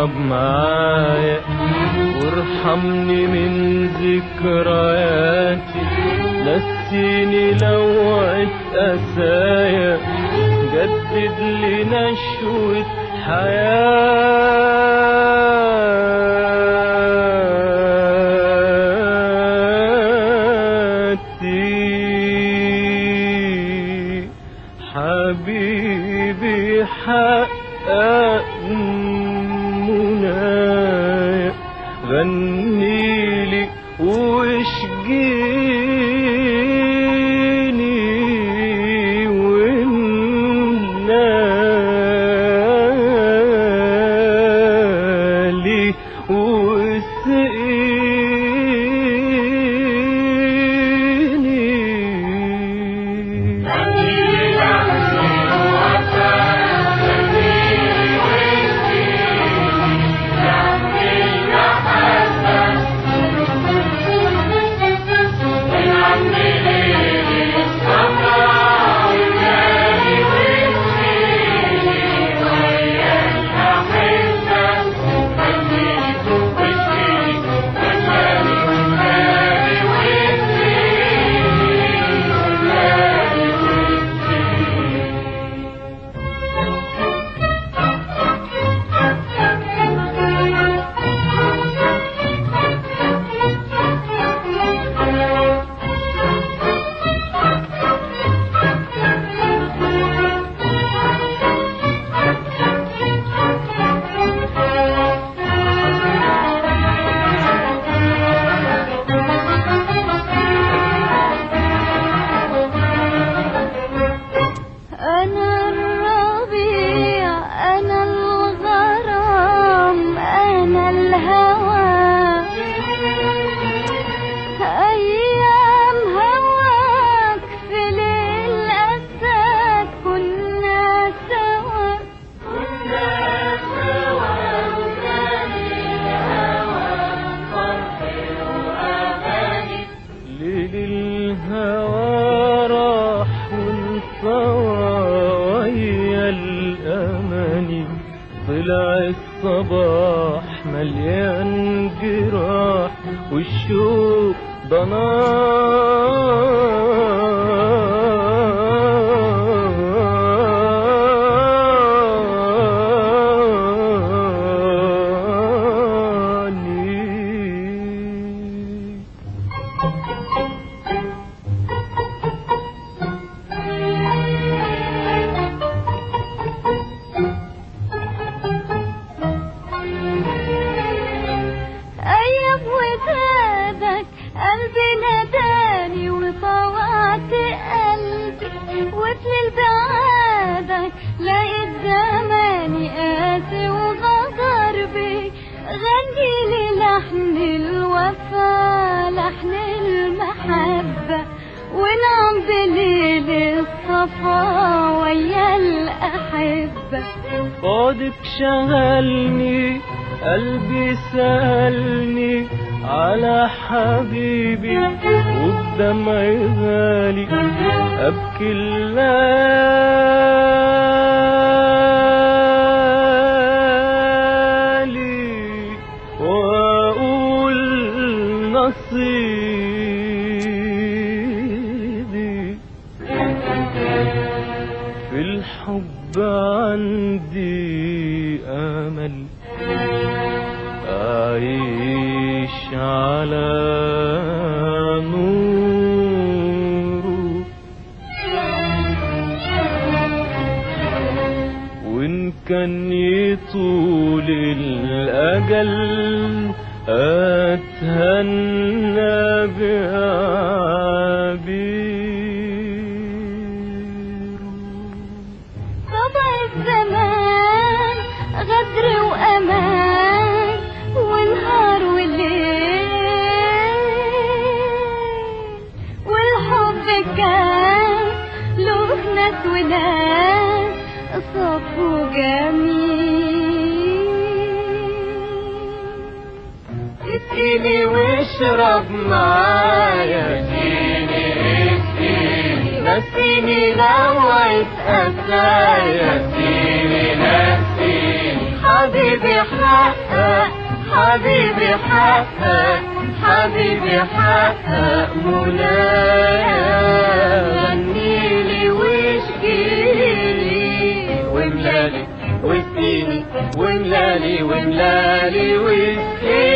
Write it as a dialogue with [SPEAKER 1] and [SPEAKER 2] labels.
[SPEAKER 1] واشرب معايا وارحمني من ذكرياتي نسيني لوعة أسايا جدد لي نشوة حياتي حبيبي حقق منايا غنيلي واشجيني والنالي واسقيني
[SPEAKER 2] أنا الربيع أنا الغرام أنا الهوى أيام هواك في ليل أساك كنا سوا
[SPEAKER 1] ليل الهوى راح وانطوى ويا الأماني طلع الصباح مليان جراح والشوق ضناني
[SPEAKER 2] أيام ودادك قلبي ناداني وطوعت قلبي وفي بعادك لقيت زماني قاسي وغدر بي غني لي لحن الوفا لحن المحبة ونعم بليل الصفا ويا الأحبة
[SPEAKER 1] بعدك شغلني قلبي سألني على حبيبي وبدمعي غالي أبكي الليالي وأقول نصيبي في الحب عندي أمل أعيش على نوره وإن كان يطول الأجل أتهنى بعبيره
[SPEAKER 2] طبع الزمان غدر وأمان ونهار وليل والحب كان له ناس وناس صف وجميل
[SPEAKER 1] اسقيني واشرب معايا اديني اسقيني نسيني لوعة أسايا اديني نسيني
[SPEAKER 2] حبيبي حقق حبيبي حقق حبيبي حقق منايا غنيلي واشكيلي
[SPEAKER 1] وملالي واسقيني وملالي وملالي واسقيني